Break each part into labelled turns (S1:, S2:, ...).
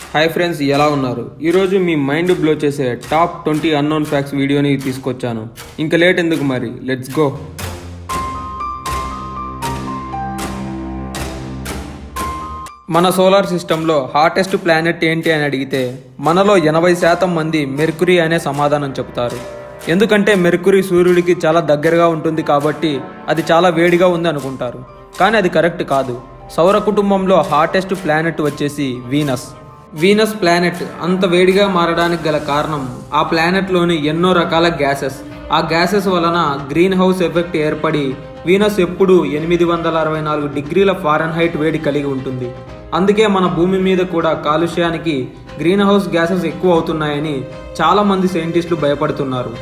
S1: hi friends ఎలా ఉన్నారు ఈరోజు మీ మైండ్ బ్లో చేసే టాప్ ట్వంటీ అన్నోన్ ఫ్యాక్ట్స్ వీడియోని తీసుకొచ్చాను ఇంకా లేట్ ఎందుకు మరి లెట్స్ గో మన సోలార్ సిస్టంలో హాటెస్ట్ ప్లానెట్ ఏంటి అని అడిగితే మనలో ఎనభై శాతం మంది మెర్కురీ అనే సమాధానం చెప్తారు ఎందుకంటే మెర్కురీ సూర్యుడికి చాలా దగ్గరగా ఉంటుంది కాబట్టి అది చాలా వేడిగా ఉంది అనుకుంటారు కానీ అది కరెక్ట్ కాదు సౌర కుటుంబంలో హాటెస్ట్ ప్లానెట్ వచ్చేసి వీనస్ వీనస్ ప్లానెట్ అంత వేడిగా మారడానికి గల కారణం ఆ ప్లానెట్లోని ఎన్నో రకాల గ్యాసెస్ ఆ గ్యాసెస్ వలన గ్రీన్ హౌస్ ఎఫెక్ట్ ఏర్పడి వీనస్ ఎప్పుడు ఎనిమిది వందల అరవై నాలుగు డిగ్రీల ఫారెన్హైట్ వేడి కలిగి ఉంటుంది అందుకే మన భూమి మీద కూడా కాలుష్యానికి గ్రీన్ హౌస్ గ్యాసెస్ ఎక్కువ అవుతున్నాయని చాలా మంది సైంటిస్టులు భయపడుతున్నారు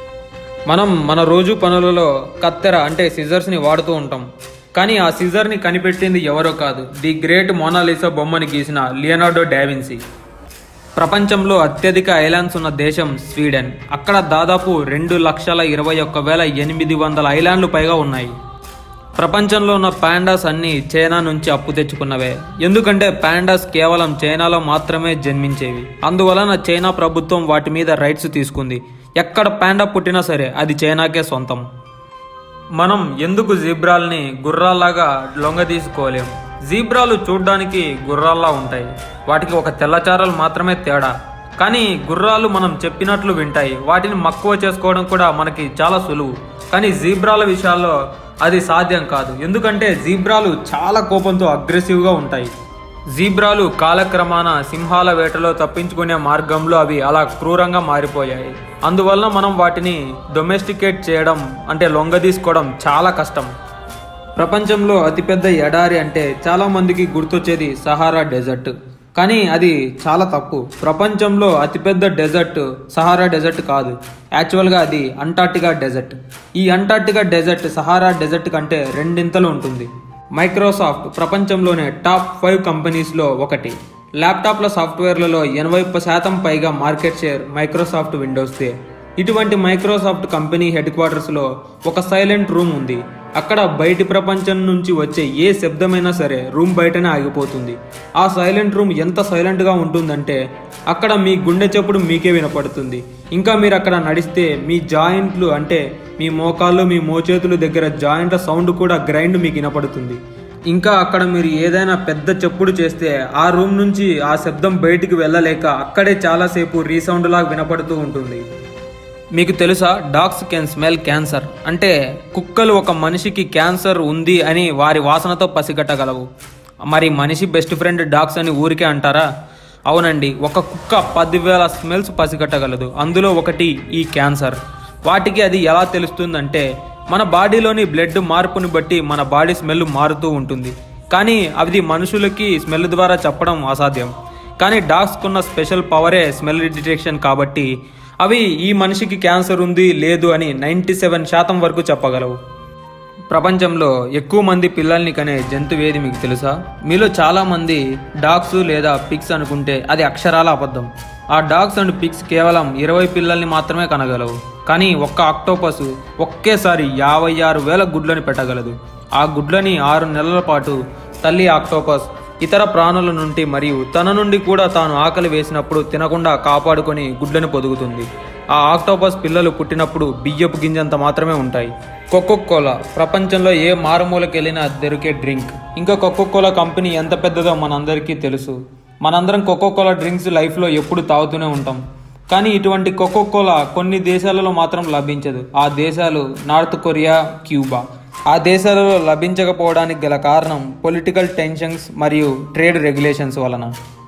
S1: మనం మన రోజు పనులలో కత్తెర అంటే సిజర్స్ని వాడుతూ ఉంటాం కానీ ఆ సిజర్ని కనిపెట్టింది ఎవరో కాదు ది గ్రేట్ మోనాలిసా బొమ్మని గీసిన లియనార్డో డావిన్సీ ప్రపంచంలో అత్యధిక ఐలాండ్స్ ఉన్న దేశం స్వీడన్ అక్కడ దాదాపు రెండు లక్షల ఇరవై ఒక్క వేల ఎనిమిది వందల ఐలాండ్లు పైగా ఉన్నాయి ప్రపంచంలో ఉన్న పాండాస్ అన్ని చైనా నుంచి అప్పు తెచ్చుకున్నవే ఎందుకంటే పాండాస్ కేవలం చైనాలో మాత్రమే జన్మించేవి అందువలన చైనా ప్రభుత్వం వాటి మీద రైట్స్ తీసుకుంది ఎక్కడ పాండా పుట్టినా సరే అది చైనాకే సొంతం మనం ఎందుకు జీబ్రాల్ని గుర్రాల్లాగా లొంగ తీసుకోలేం జీబ్రాలు చూడ్డానికి గుర్రాల్లా ఉంటాయి వాటికి ఒక తెల్లచారలు మాత్రమే తేడా కానీ గుర్రాలు మనం చెప్పినట్లు వింటాయి వాటిని మక్కువ చేసుకోవడం కూడా మనకి చాలా సులువు కానీ జీబ్రాల విషయాల్లో అది సాధ్యం కాదు ఎందుకంటే జీబ్రాలు చాలా కోపంతో అగ్రెసివ్గా ఉంటాయి జీబ్రాలు కాలక్రమాన సింహాల వేటలో తప్పించుకునే మార్గంలో అవి అలా క్రూరంగా మారిపోయాయి అందువలన మనం వాటిని డొమెస్టికేట్ చేయడం అంటే లొంగ తీసుకోవడం చాలా కష్టం ప్రపంచంలో అతిపెద్ద ఎడారి అంటే చాలా మందికి గుర్తొచ్చేది సహారా డెజర్ట్ కానీ అది చాలా తప్పు ప్రపంచంలో అతిపెద్ద డెజర్ట్ సహారా డెజర్ట్ కాదు యాక్చువల్గా అది అంటార్టికా డెజర్ట్ ఈ అంటార్టికా డెజర్ట్ సహారా డెజర్ట్ కంటే రెండింతలు ఉంటుంది మైక్రోసాఫ్ట్ ప్రపంచంలోనే టాప్ ఫైవ్ కంపెనీస్లో ఒకటి ల్యాప్టాప్ల సాఫ్ట్వేర్లలో ఎనభై శాతం పైగా మార్కెట్ షేర్ మైక్రోసాఫ్ట్ విండోస్దే ఇటువంటి మైక్రోసాఫ్ట్ కంపెనీ హెడ్ క్వార్టర్స్లో ఒక సైలెంట్ రూమ్ ఉంది అక్కడ బయటి ప్రపంచం నుంచి వచ్చే ఏ శబ్దమైనా సరే రూమ్ బయటనే ఆగిపోతుంది ఆ సైలెంట్ రూమ్ ఎంత సైలెంట్గా ఉంటుందంటే అక్కడ మీ గుండె చప్పుడు మీకే వినపడుతుంది ఇంకా మీరు అక్కడ నడిస్తే మీ జాయింట్లు అంటే మీ మోకాళ్ళు మీ మోచేతుల దగ్గర జాయింట్ల సౌండ్ కూడా గ్రైండ్ మీకు వినపడుతుంది ఇంకా అక్కడ మీరు ఏదైనా పెద్ద చెప్పుడు చేస్తే ఆ రూమ్ నుంచి ఆ శబ్దం బయటికి వెళ్ళలేక అక్కడే చాలాసేపు రీసౌండ్ లాగా వినపడుతూ ఉంటుంది మీకు తెలుసా డాగ్స్ కెన్ స్మెల్ క్యాన్సర్ అంటే కుక్కలు ఒక మనిషికి క్యాన్సర్ ఉంది అని వారి వాసనతో పసిగట్టగలవు మరి మనిషి బెస్ట్ ఫ్రెండ్ డాగ్స్ అని ఊరికే అంటారా అవునండి ఒక కుక్క పదివేల స్మెల్స్ పసిగట్టగలదు అందులో ఒకటి ఈ క్యాన్సర్ వాటికి అది ఎలా తెలుస్తుందంటే మన బాడీలోని బ్లడ్ మార్పుని బట్టి మన బాడీ స్మెల్ మారుతూ ఉంటుంది కానీ అది మనుషులకి స్మెల్ ద్వారా చెప్పడం అసాధ్యం కానీ డాగ్స్కున్న స్పెషల్ పవరే స్మెల్ డిటెక్షన్ కాబట్టి అవి ఈ మనిషికి క్యాన్సర్ ఉంది లేదు అని నైంటీ సెవెన్ శాతం వరకు చెప్పగలవు ప్రపంచంలో ఎక్కువ మంది పిల్లల్ని కనే జంతువు ఏది మీకు తెలుసా మీలో చాలా మంది డాగ్స్ లేదా పిక్స్ అనుకుంటే అది అక్షరాల అబద్ధం ఆ డాగ్స్ అండ్ పిక్స్ కేవలం ఇరవై పిల్లల్ని మాత్రమే కనగలవు కానీ ఒక్క ఆక్టోపస్ ఒకేసారి యాభై ఆరు వేల గుడ్లని పెట్టగలదు ఆ గుడ్లని ఆరు నెలల పాటు తల్లి ఆక్టోపస్ ఇతర ప్రాణుల నుండి మరియు తన నుండి కూడా తాను ఆకలి వేసినప్పుడు తినకుండా కాపాడుకొని గుడ్లను పొదుగుతుంది ఆ ఆక్టోపస్ పిల్లలు పుట్టినప్పుడు బియ్యపు గింజంత మాత్రమే ఉంటాయి కోలా ప్రపంచంలో ఏ మారుమూలకి వెళ్ళినా దొరికే డ్రింక్ ఇంకా కోలా కంపెనీ ఎంత పెద్దదో మనందరికీ తెలుసు మనందరం కోలా డ్రింక్స్ లైఫ్లో ఎప్పుడు తాగుతూనే ఉంటాం కానీ ఇటువంటి కోలా కొన్ని దేశాలలో మాత్రం లభించదు ఆ దేశాలు నార్త్ కొరియా క్యూబా ఆ దేశాలలో లభించకపోవడానికి గల కారణం పొలిటికల్ టెన్షన్స్ మరియు ట్రేడ్ రెగ్యులేషన్స్ వలన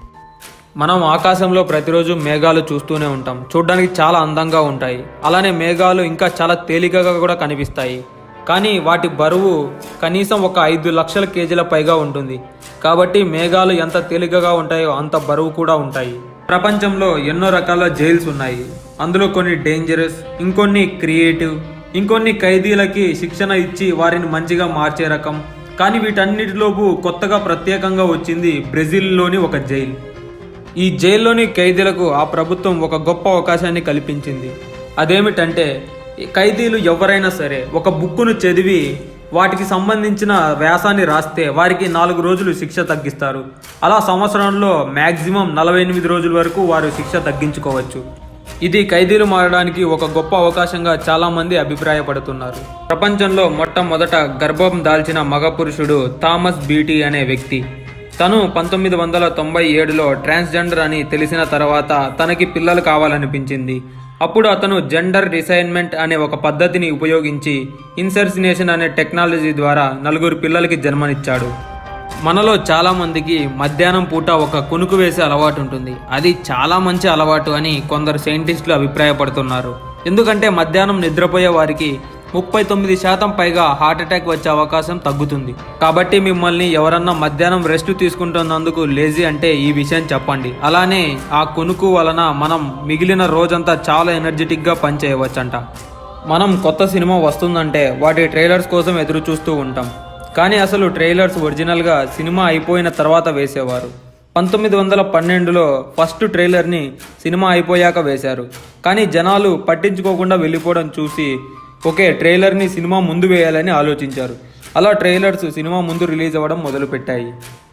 S1: మనం ఆకాశంలో ప్రతిరోజు మేఘాలు చూస్తూనే ఉంటాం చూడడానికి చాలా అందంగా ఉంటాయి అలానే మేఘాలు ఇంకా చాలా తేలికగా కూడా కనిపిస్తాయి కానీ వాటి బరువు కనీసం ఒక ఐదు లక్షల కేజీల పైగా ఉంటుంది కాబట్టి మేఘాలు ఎంత తేలికగా ఉంటాయో అంత బరువు కూడా ఉంటాయి ప్రపంచంలో ఎన్నో రకాల జైల్స్ ఉన్నాయి అందులో కొన్ని డేంజరస్ ఇంకొన్ని క్రియేటివ్ ఇంకొన్ని ఖైదీలకి శిక్షణ ఇచ్చి వారిని మంచిగా మార్చే రకం కానీ వీటన్నిటిలోపు కొత్తగా ప్రత్యేకంగా వచ్చింది బ్రెజిల్లోని ఒక జైలు ఈ జైల్లోని ఖైదీలకు ఆ ప్రభుత్వం ఒక గొప్ప అవకాశాన్ని కల్పించింది అదేమిటంటే ఈ ఖైదీలు ఎవరైనా సరే ఒక బుక్కును చదివి వాటికి సంబంధించిన వ్యాసాన్ని రాస్తే వారికి నాలుగు రోజులు శిక్ష తగ్గిస్తారు అలా సంవత్సరంలో మ్యాక్సిమం నలభై ఎనిమిది రోజుల వరకు వారు శిక్ష తగ్గించుకోవచ్చు ఇది ఖైదీలు మారడానికి ఒక గొప్ప అవకాశంగా చాలా మంది అభిప్రాయపడుతున్నారు ప్రపంచంలో మొట్టమొదట గర్భం దాల్చిన మగ పురుషుడు థామస్ బీటీ అనే వ్యక్తి తను పంతొమ్మిది వందల తొంభై ఏడులో ట్రాన్స్జెండర్ అని తెలిసిన తర్వాత తనకి పిల్లలు కావాలనిపించింది అప్పుడు అతను జెండర్ రిసైన్మెంట్ అనే ఒక పద్ధతిని ఉపయోగించి ఇన్సర్సినేషన్ అనే టెక్నాలజీ ద్వారా నలుగురు పిల్లలకి జన్మనిచ్చాడు మనలో చాలా మందికి మధ్యాహ్నం పూట ఒక కునుకు వేసే అలవాటు ఉంటుంది అది చాలా మంచి అలవాటు అని కొందరు సైంటిస్టులు అభిప్రాయపడుతున్నారు ఎందుకంటే మధ్యాహ్నం నిద్రపోయే వారికి ముప్పై తొమ్మిది శాతం పైగా హార్ట్ అటాక్ వచ్చే అవకాశం తగ్గుతుంది కాబట్టి మిమ్మల్ని ఎవరన్నా మధ్యాహ్నం రెస్ట్ తీసుకుంటున్నందుకు లేజీ అంటే ఈ విషయం చెప్పండి అలానే ఆ కునుకు వలన మనం మిగిలిన రోజంతా చాలా ఎనర్జెటిక్గా పనిచేయవచ్చంట మనం కొత్త సినిమా వస్తుందంటే వాటి ట్రైలర్స్ కోసం ఎదురు చూస్తూ ఉంటాం కానీ అసలు ట్రైలర్స్ ఒరిజినల్గా సినిమా అయిపోయిన తర్వాత వేసేవారు పంతొమ్మిది వందల పన్నెండులో ఫస్ట్ ట్రైలర్ని సినిమా అయిపోయాక వేశారు కానీ జనాలు పట్టించుకోకుండా వెళ్ళిపోవడం చూసి ఓకే ట్రైలర్ని సినిమా ముందు వేయాలని ఆలోచించారు అలా ట్రైలర్స్ సినిమా ముందు రిలీజ్ అవ్వడం మొదలుపెట్టాయి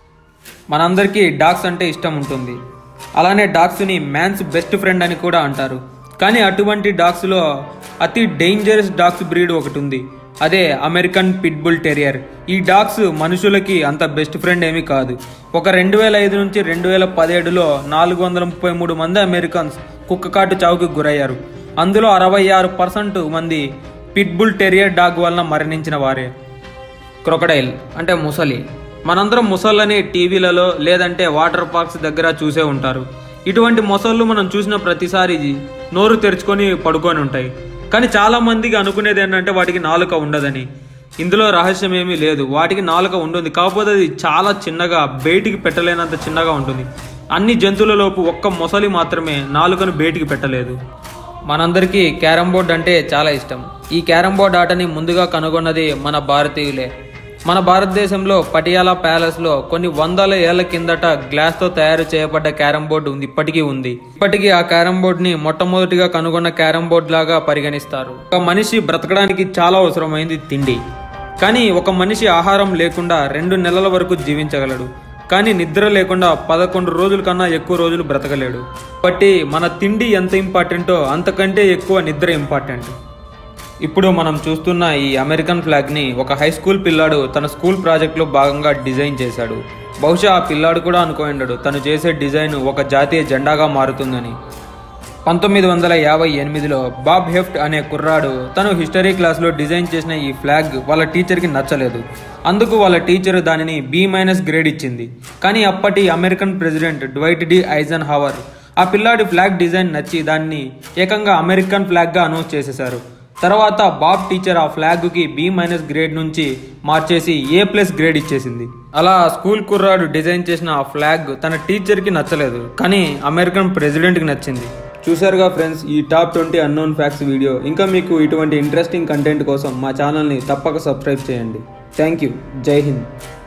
S1: మనందరికీ డాగ్స్ అంటే ఇష్టం ఉంటుంది అలానే డాగ్స్ని మ్యాన్స్ బెస్ట్ ఫ్రెండ్ అని కూడా అంటారు కానీ అటువంటి డాగ్స్లో అతి డేంజరస్ డాగ్స్ బ్రీడ్ ఒకటి ఉంది అదే అమెరికన్ పిట్బుల్ టెరియర్ ఈ డాగ్స్ మనుషులకి అంత బెస్ట్ ఫ్రెండ్ ఏమీ కాదు ఒక రెండు వేల ఐదు నుంచి రెండు వేల పదిహేడులో నాలుగు వందల ముప్పై మూడు మంది అమెరికన్స్ కుక్కకాటు చావుకి గురయ్యారు అందులో అరవై ఆరు పర్సెంట్ మంది పిట్బుల్ టెరియర్ డాగ్ వలన మరణించిన వారే క్రొకడైల్ అంటే ముసలి మనందరం ముసళ్ళని టీవీలలో లేదంటే వాటర్ పార్క్స్ దగ్గర చూసే ఉంటారు ఇటువంటి మొసళ్ళు మనం చూసిన ప్రతిసారి నోరు తెరుచుకొని పడుకొని ఉంటాయి కానీ చాలా మందికి అనుకునేది ఏంటంటే వాటికి నాలుక ఉండదని ఇందులో రహస్యం ఏమీ లేదు వాటికి నాలుక ఉంటుంది కాకపోతే అది చాలా చిన్నగా బయటికి పెట్టలేనంత చిన్నగా ఉంటుంది అన్ని జంతువులలోపు ఒక్క మొసలి మాత్రమే నాలుకను బయటికి పెట్టలేదు మనందరికీ క్యారమ్ బోర్డ్ అంటే చాలా ఇష్టం ఈ క్యారమ్ బోర్డ్ ఆటని ముందుగా కనుగొన్నది మన భారతీయులే మన భారతదేశంలో పటియాలా ప్యాలెస్లో కొన్ని వందల ఏళ్ల కిందట గ్లాస్తో తయారు చేయబడ్డ క్యారమ్ బోర్డు ఉంది ఇప్పటికీ ఉంది ఇప్పటికీ ఆ క్యారమ్ బోర్డుని మొట్టమొదటిగా కనుగొన్న క్యారమ్ బోర్డ్ లాగా పరిగణిస్తారు ఒక మనిషి బ్రతకడానికి చాలా అవసరమైంది తిండి కానీ ఒక మనిషి ఆహారం లేకుండా రెండు నెలల వరకు జీవించగలడు కానీ నిద్ర లేకుండా పదకొండు రోజుల కన్నా ఎక్కువ రోజులు బ్రతకలేడు బట్టి మన తిండి ఎంత ఇంపార్టెంటో అంతకంటే ఎక్కువ నిద్ర ఇంపార్టెంట్ ఇప్పుడు మనం చూస్తున్న ఈ అమెరికన్ ఫ్లాగ్ని ఒక హై స్కూల్ పిల్లాడు తన స్కూల్ ప్రాజెక్ట్లో భాగంగా డిజైన్ చేశాడు బహుశా ఆ పిల్లాడు కూడా అనుకోండాడు తను చేసే డిజైన్ ఒక జాతీయ జెండాగా మారుతుందని పంతొమ్మిది వందల యాభై ఎనిమిదిలో బాబ్ హెఫ్ట్ అనే కుర్రాడు తను హిస్టరీ క్లాస్లో డిజైన్ చేసిన ఈ ఫ్లాగ్ వాళ్ళ టీచర్కి నచ్చలేదు అందుకు వాళ్ళ టీచర్ దానిని బి మైనస్ గ్రేడ్ ఇచ్చింది కానీ అప్పటి American president Dwight D Eisenhower ఆ పిల్లాడి ఫ్లాగ్ డిజైన్ నచ్చి దాన్ని ఏకంగా అమెరికన్ ఫ్లాగ్గా అనౌన్స్ చేసేశారు తర్వాత బాబ్ టీచర్ ఆ ఫ్లాగ్కి బి మైనస్ గ్రేడ్ నుంచి మార్చేసి ఏ ప్లస్ గ్రేడ్ ఇచ్చేసింది అలా స్కూల్ కుర్రాడు డిజైన్ చేసిన ఆ ఫ్లాగ్ తన టీచర్కి నచ్చలేదు కానీ అమెరికన్ ప్రెసిడెంట్కి నచ్చింది చూసారుగా ఫ్రెండ్స్ ఈ top twenty unknown facts video ఇంకా మీకు ఇటువంటి ఇంట్రెస్టింగ్ కంటెంట్ కోసం మా ఛానల్ని తప్పక సబ్స్క్రైబ్ చేయండి థ్యాంక్ యూ జై హింద్